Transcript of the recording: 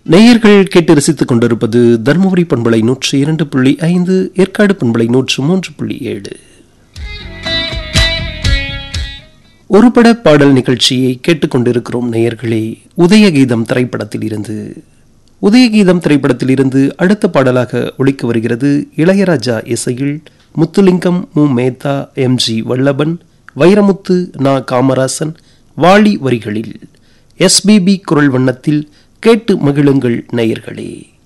நேயர்கள் கேட்டு ரசித்துக் கொண்டிருப்பது தருமபுரி பண்பலை நூற்றி இரண்டு புள்ளி ஐந்து ஏற்காடு பண்பலை நூற்று மூன்று புள்ளி ஏழு ஒருபட பாடல் நிகழ்ச்சியை கேட்டுக்கொண்டிருக்கிறோம் நேயர்களே உதயகீதம் திரைப்படத்தில் இருந்து உதயகீதம் திரைப்படத்தில் இருந்து அடுத்த பாடலாக ஒழிக்க வருகிறது இளையராஜா இசையில் முத்துலிங்கம் மு மேத்தா எம் ஜி வல்லபன் வைரமுத்து நா காமராசன் வாலி வரிகளில் எஸ்பிபி குரல் வண்ணத்தில் கேட்டு மகிழுங்கள் நேயர்களே